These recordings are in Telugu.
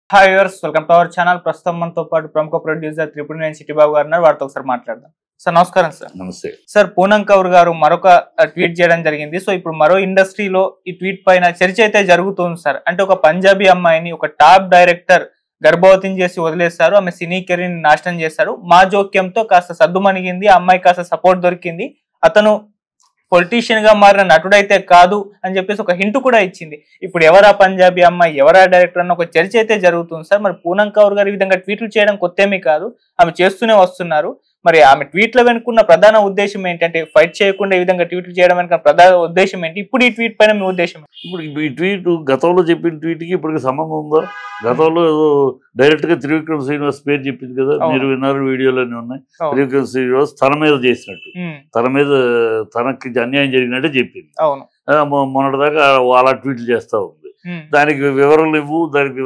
Hi viewers welcome to our channel ప్రస్తుతం మనతో పాటు ప్రముఖ producer triple nine city Babu గారు ఉన్నారు వారితో ఒకసారి మాట్లాడదాం సార్ నమస్కారం సార్ నమస్తే సార్ పూనం కౌర్ గారు మరొక ట్వీట్ చేయడం జరిగింది సో ఇప్పుడు మరో ఇండస్ట్రీలో ఈ ట్వీట్ పైన చర్చ అయితే జరుగుతుంది సార్ అంటే ఒక పంజాబీ అమ్మాయిని ఒక టాప్ డైరెక్టర్ గర్భవతిని చేసి వదిలేస్తారు ఆమె సినీ కెరీర్ నాశనం చేశారు మా జోక్యంతో కాస్త సద్దు మణిగింది ఆ అమ్మాయి కాస్త సపోర్ట్ దొరికింది అతను పొలిటీషియన్ గా మారిన నటుడైతే కాదు అని చెప్పేసి ఒక హింట్ కూడా ఇచ్చింది ఇప్పుడు ఎవరా పంజాబీ అమ్మాయి ఎవరా డైరెక్టర్ అన్న ఒక చర్చ అయితే జరుగుతుంది సార్ మరి పూనం కౌర్ గారు ఈ విధంగా ట్వీట్లు చేయడం కొత్తేమీ కాదు ఆమె చేస్తూనే వస్తున్నారు మరి ఆమె ట్వీట్ల వెనుకున్న ప్రధాన ఉద్దేశం ఏంటంటే ఫైట్ చేయకుండా ఈ విధంగా ట్వీట్లు చేయడం వెనుక ప్రధాన ఉద్దేశం ఏంటి ఇప్పుడు ఈ ట్వీట్ పైన మీ ఉద్దేశం ఏంటి? ఇప్పుడు ఈ ట్వీట్ గతంలో చెప్పిన ట్వీట్కి ఇప్పటికి సంబంధం ఉందా గతంలో ఏదో డైరెక్ట్ గా త్రివిక్రమ్ శ్రీనివాస్ పేరు చెప్పింది కదా అవును. మీరు విన్నారు వీడియోలు అన్నీ ఉన్నాయి అవును. త్రివిక్రమ్ శ్రీనివాస్ తన మీద చేసినట్టు ఉమ్, తన మీద తనకి అన్యాయం జరిగినట్టే చెప్పింది అవును ఆ, మొ- మొన్నటిదాకా అలా ట్వీట్లు చేస్తా ఉంది ఉమ్, దానికి వివరాలు ఇవ్వు దానికి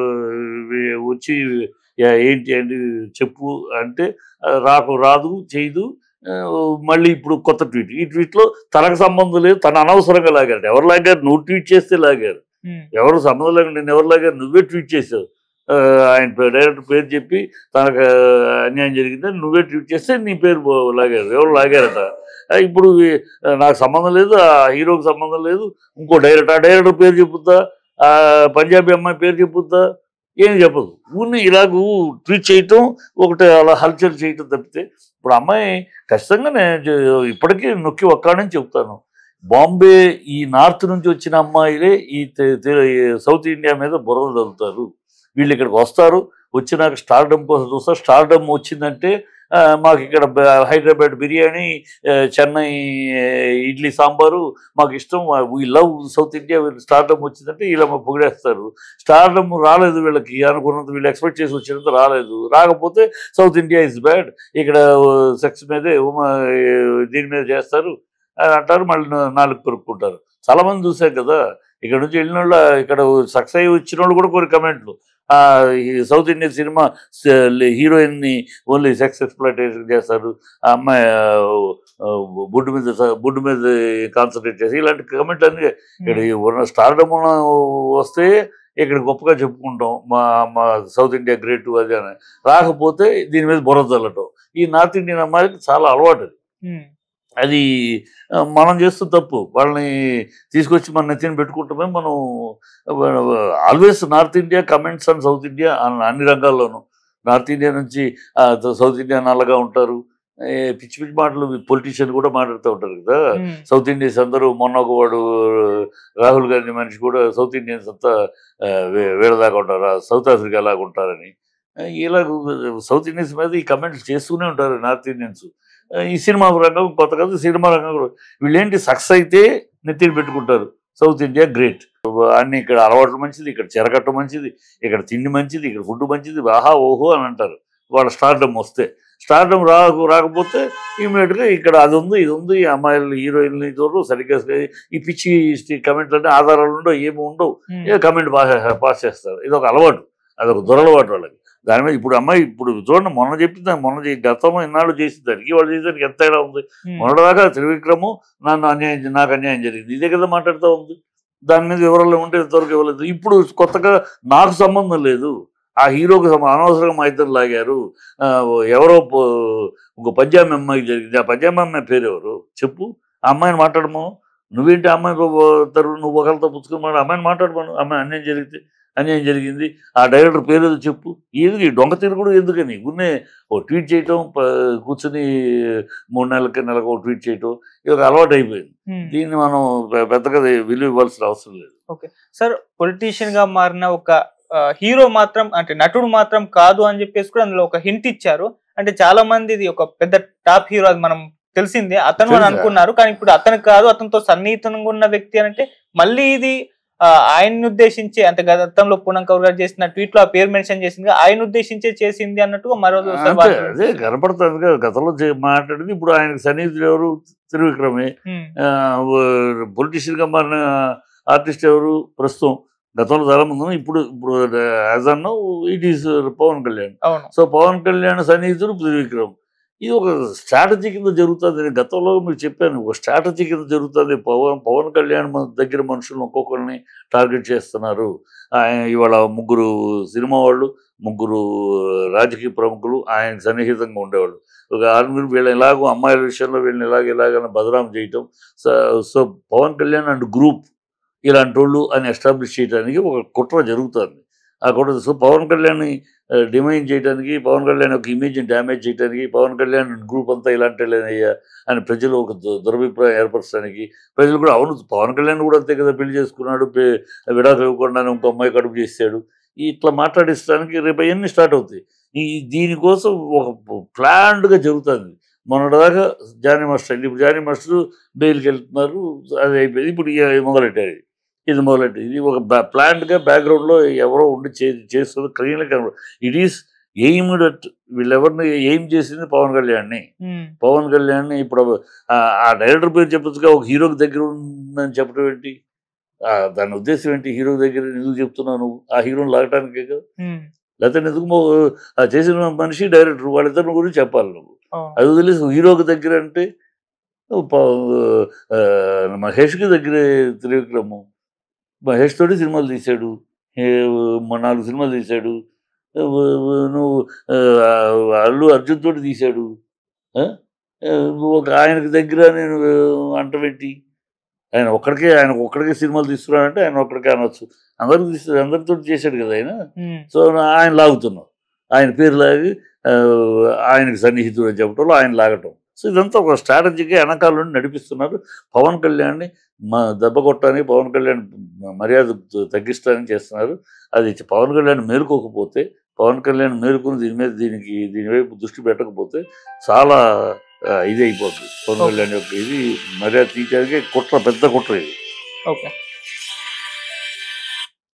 వి- వచ్చి యా- ఏంటి అని చెప్పు అంటే ఆ, రాకు రాదు చేయదు ఆ, మళ్ళీ ఇప్పుడు కొత్త ట్వీట్ ఈ ట్వీట్లో తనకు సంబంధం లేదు తన అనవసరంగా లాగారు ఎవరు లాగారు నువ్వు ట్వీట్ చేస్తే లాగారు ఉమ్, ఎవరు సంబంధం లేకుండా నేను ఎవరు లాగారు నువ్వే ట్వీట్ చేసావు ఆ, ఆయన పే- డైరెక్టర్ పేరు చెప్పి తనకు ఆ, అన్యాయం జరిగిందని నువ్వే ట్వీట్ చేస్తే నీ పేరు బో- లాగారు ఎవరు లాగారట ఆ, ఇప్పుడు ఈ- నాకు సంబంధం లేదు ఆ హీరోకి సంబంధం లేదు ఇంకో డైరెక్టర్ ఆ డైరెక్టర్ పేరు చెప్పుద్దా ఆ పంజాబీ అమ్మాయి పేరు చెప్పుద్దా ఏం చెప్పదు ఊరిని ఇలాగూ ట్వీట్ చేయటం ఒకటి అలా హల్చల్ చేయటం తప్పితే ఇప్పుడు అమ్మాయి ఖచ్చితంగా నేను చె- ఇప్పటికీ నొక్కి ఒక్కడని చెప్తాను బాంబే ఈ నార్త్ నుంచి వచ్చిన అమ్మాయిలే ఈ తె- తె- ఈ సౌత్ ఇండియా మీద బురద తగ్గుతారు వీళ్ళు ఇక్కడికి వస్తారు వచ్చినాక స్టార్డమ్ కోసం చూస్తారు స్టార్డమ్ వచ్చిందంటే ఆ, మాకు ఇక్కడ బ- హైదరాబాద్ బిర్యానీ ఆ, చెన్నై ఆ, ఇడ్లీ సాంబారు మాకు ఇష్టం వీ లవ్ సౌత్ ఇండియా వీళ్ళు స్టార్డమ్ వచ్చిందంటే ఇలా మాకు పొగిడేస్తారు స్టార్డమ్ రాలేదు వీళ్ళకి అనుకున్నంత వీళ్ళు ఎక్స్పెక్ట్ చేసి వచ్చినంత రాలేదు రాకపోతే సౌత్ ఇండియా ఇస్ బ్యాడ్ ఇక్కడ సెక్స్ మీదే ఉమ- దీని మీద చేస్తారు అని అంటారు మళ్ళీ నా- నాలుగు కొరుక్కుంటారు చాలా మంది చూశారు కదా ఇక్కడ నుంచి వెళ్ళిన వాళ్ళు ఇక్కడ సక్సెస్ అయ్యి వచ్చిన వాళ్ళు కూడా కొన్ని కమెంట్లు ఆ, ఈ సౌత్ ఇండియన్ సినిమా హీరోయిన్ ని ఓన్లీ సెక్స్ ఎక్స్ప్లాయిటేషన్ చేస్తారు ఆ అమ్మాయి ఆ, ఆ, బుడ్డు మీద బుడ్డు మీద కాన్సన్ట్రేట్ చేసి ఇలాంటి కమెంట్లు అన్ని ఇక్కడ ఈ ఉన్న స్టార్డమ్ వస్తే ఇక్కడ గొప్పగా చెప్పుకుంటాం మా మా సౌత్ ఇండియా గ్రేట్ అది అని రాకపోతే దీని మీద బుర్ర చల్లటం ఈ నార్త్ ఇండియన్ అమ్మాయికి చాలా అలవాటు అది ఉమ్, అది ఆ, మనం చేస్తూ తప్పు వాళ్ళని తీసుకొచ్చి మన నెత్తిని పెట్టుకుంటామే మనం always North India comments and South India అన్- అన్ని రంగాల్లోనూ నార్త్ ఇండియా నుంచి ఆ, సౌత్ ఇండియా నల్లగా ఉంటారు ఏ, పిచ్చి పిచ్చి మాటలు పొలిటీషియన్ కూడా మాట్లాడుతూ ఉంటారు కదా ఉమ్, సౌత్ ఇండియన్స్ అందరూ మొన్న ఒక వాడు రాహుల్ గాంధీ మనిషి కూడా సౌత్ ఇండియన్స్ అంతా ఆ, వే- వీళ్ళదాకా ఉంటారు సౌత్ ఆఫ్రికా లాగా ఉంటారని ఆ, ఇలా సౌత్ ఇండియన్స్ మీద ఈ కమెంట్స్ చేస్తూనే ఉంటారు నార్త్ ఇండియన్స్ ఆ, ఈ సినిమా రంగం కొత్త కదా సినిమా రంగం కూడా వీళ్ళేంటి సక్సెస్ అయితే నెత్తిని పెట్టుకుంటారు సౌత్ ఇండియా గ్రేట్ అన్ని ఇక్కడ అలవాట్లు మంచిది ఇక్కడ చెరకట్ట మంచిది ఇక్కడ తిండి మంచిది ఇక్కడ ఫుడ్ మంచిది ఆహా ఓహో అని అంటారు వాళ్ళ స్టార్డమ్ వస్తే స్టార్డమ్ రాకు రాకపోతే ఇమీడియట్గా ఇక్కడ అది ఉంది ఇది ఉంది ఈ అమ్మాయిలు హీరోయిన్లు చూడరు సరిగ్గా ఈ పిచ్చి కమెంట్లు అంటే ఆధారాలు ఉండవు ఏమి ఉండవు ఉమ్, ఏ కమెంట్ పాస్ పాస్ చేస్తారు ఇది ఒక అలవాటు అదొక దురలవాటు వాళ్ళకి దాని మీద ఇప్పుడు అమ్మాయి ఇప్పుడు చూడండి మొన్న చెప్పింది మొన్న చే- గతంలో ఇన్నాళ్ళు చేసిన దానికి వాళ్ళు చేసేదానికి ఎంత తేడా ఉంది ఉమ్, మొన్నటిదాకా త్రివిక్రము నన్ను అన్యాయం చే- నాకు అన్యాయం జరిగింది ఇదే కదా మాట్లాడుతూ ఉంది దాని మీద వివరాలు ఉంటే ఇంతవరకు ఇవ్వలేదు ఇప్పుడు కొత్తగా నాకు సంబంధం లేదు ఆ హీరోకి సంబ- అనవసరంగా మా ఇద్దరు లాగారు ఆ, ఎవరో పో- ఇంకో పంజాబ్ అమ్మాయికి జరిగింది ఆ పంజాబ్ అమ్మాయి పేరు ఎవరు చెప్పు ఆ అమ్మాయిని మాట్లాడము నువ్వేంటి ఆ అమ్మాయి తరు నువ్వు ఒకరితో పుచ్చుకుని మాట అమ్మాయిని మాట్లాడమను అమ్మాయి అన్యాయం జరిగితే అన్యాయం జరిగింది ఆ డైరెక్టర్ పేరు ఏదో చెప్పు ఎందుకు ఈ దొంగ తిరుగుడు ఎందుకని ఉన్నే ఓ ట్వీట్ చేయటం ప- కూర్చుని మూడు నెలలకి నెలకు ఒక ట్వీట్ చేయటం ఇది ఒక అలవాటు అయిపోయింది ఉమ్. దీన్ని మనం పె- పెద్దగా విలువ ఇవ్వాల్సిన అవసరం లేదు సార్ పొలిటీషియన్ గా మారిన ఒక ఆ, హీరో మాత్రం అంటే నటుడు మాత్రం కాదు అని చెప్పేసి కూడా అందులో ఒక హింట్ ఇచ్చారు అంటే చాలా మంది ఇది ఒక పెద్ద టాప్ హీరో అది మనం తెలిసిందే అతను అని తెలుసా? అనుకున్నారు కానీ ఇప్పుడు అతను కాదు అతనితో సన్నిహితంగా ఉన్న వ్యక్తి అని అంటే మళ్ళీ ఇది ఆ, ఆయన్ని ఉద్దేశించి అంటే గతంలో పూనం కౌర్ గారు చేసిన ట్వీట్ లో ఆ పేరు మెన్షన్ చేసింది ఆయన ఉద్దేశించే చేసింది అన్నట్టుగా మరో ఒకసారి అంతే, వార్తలు. అదే కనపడుతుంది కదా గతంలో చే- మాట్లాడింది ఇప్పుడు ఆయనకు సన్నిహితుడు ఎవరు త్రివిక్రమే ఉమ్, పొలిటీషియన్ గా మారిన ఆర్టిస్ట్ ఎవరు ప్రస్తుతం గతంలో చాలా మంది ఉన్నారు. ఇప్పుడు ఇప్పుడు యాజ్ అన్న ఇట్ ఈస్ పవన్ కళ్యాణ్ అవును సో పవన్ కళ్యాణ్ సన్నిహితుడు త్రివిక్రమ్ ఇది ఒక స్ట్రాటజీ కింద జరుగుతుంది నేను గతంలో మీకు చెప్పాను ఒక స్ట్రాటజీ కింద జరుగుతుంది పవన్ పవన్ కళ్యాణ్ మన దగ్గర మనుషులను ఒక్కొక్కరిని టార్గెట్ చేస్తున్నారు ఆయన ఇవాళ ముగ్గురు సినిమా వాళ్ళు ముగ్గురు రాజకీయ ప్రముఖులు ఆయన సన్నిహితంగా ఉండేవాళ్ళు ఒక ఆరుగురు వీళ్ళని ఎలాగో అమ్మాయిల విషయంలో వీళ్ళని ఎలాగ ఎలాగైనా బదనాం చేయటం so- so Pawan Kalyan and group ఇలాంటి వాళ్ళు అని ఎస్టాబ్లిష్ చేయడానికి ఒక కుట్ర జరుగుతుంది ఆ కుట్ర సో పవన్ కళ్యాణ్ డిమైన్ చేయడానికి పవన్ కళ్యాణ్ యొక్క ఇమేజ్ని డ్యామేజ్ చేయడానికి పవన్ కళ్యాణ్ గ్రూప్ అంతా ఇలాంటి వాళ్ళేనయ్యా అని ప్రజలు ఒక దు- దురభిప్రాయం ఏర్పరచడానికి ప్రజలు కూడా అవును పవన్ కళ్యాణ్ కూడా అంతే కదా పెళ్లి చేసుకున్నాడు పె- విడాకులు ఇవ్వకుండానే ఇంకో అమ్మాయి కడుపు చేశాడు ఇట్లా మాట్లాడిస్తానికి రేపు అవన్నీ స్టార్ట్ అవుతాయి ఈ దీనికోసం ఒక ప్లాన్డ్గా జరుగుతుంది మొన్నటిదాకా జానీ మాస్టర్ అయింది ఇప్పుడు జానీ మాస్టర్ బెయిల్కి వెళ్తున్నారు అది అయిపోయింది ఇప్పుడు ఇక మొదలెట్టారు ఇది మొదలెట్టి ఇది ఒక ప్లాన్డ్గా బ్యాక్గ్రౌండ్లో ఎవరో ఉండి చే చేస్తుంది క్లీన్గా కనబడు ఇట్ ఈస్ ఎయిమ్డ్ అట్ వీళ్ళెవరిని ఎయిమ్ చేసింది పవన్ కళ్యాణ్ని ఉమ్, పవన్ కళ్యాణ్ ఇప్పుడు ఆ- ఆ డైరెక్టర్ పేరు చెప్పొచ్చుగా ఒక హీరోకి దగ్గర ఉందని చెప్పడం ఏంటి ఆ, దాని ఉద్దేశం ఏంటి హీరో దగ్గర ఎందుకు చెప్తున్నావు నువ్వు ఆ హీరోని లాగటానికే కదా ఉమ్, లేకపోతే ఎందుకు మో- ఆ చేసిన మనిషి డైరెక్టర్ వాళ్ళిద్దరిని గురించి చెప్పాలి నువ్వు అవును. అది వదిలేసి హీరోకి దగ్గర అంటే నువ్వు ప- ఆ, మహేష్కి దగ్గర త్రివిక్రము మహేష్ తోటి సినిమాలు తీశాడు ఏ- మ- నాలుగు సినిమాలు తీశాడు నువ్వు ఆ, అల్లు అర్జున్ తోటి తీశాడు ఆ? ఆ, నువ్వు ఒక ఆయనకి దగ్గర నేను అంటబెట్టి ఆయన ఒక్కడికే ఆయన ఒక్కడికే సినిమాలు తీస్తున్నాడంటే ఆయన ఒక్కడికే అనొచ్చు అందరికి తీస్తారు అందరితో చేశాడు కదా ఆయన ఉమ్, సో నా- ఆయన లాగుతున్నాం ఆయన పేరు లాగి ఆ, ఆయనకి సన్నిహితుడు అని చెప్పడంలో ఆయన లాగటం సో ఇదంతా ఒక స్ట్రాటజీగా వెనకాల నుండి నడిపిస్తున్నారు పవన్ కళ్యాణ్ని మా దెబ్బ కొట్టడానికి పవన్ కళ్యాణ్ మర్యాద తగ్గిస్తానని చేస్తున్నారు అది పవన్ కళ్యాణ్ మేలుకోకపోతే పవన్ కళ్యాణ్ మేలుకుని దీని మీద దీనికి దీని వైపు దృష్టి పెట్టకపోతే చాలా ఆ, ఇది అయిపోతుంది పవన్ కళ్యాణ్ యొక్క ఇది మర్యాద తీయడానికి కుట్ర పెద్ద కుట్ర ఇది ఓకే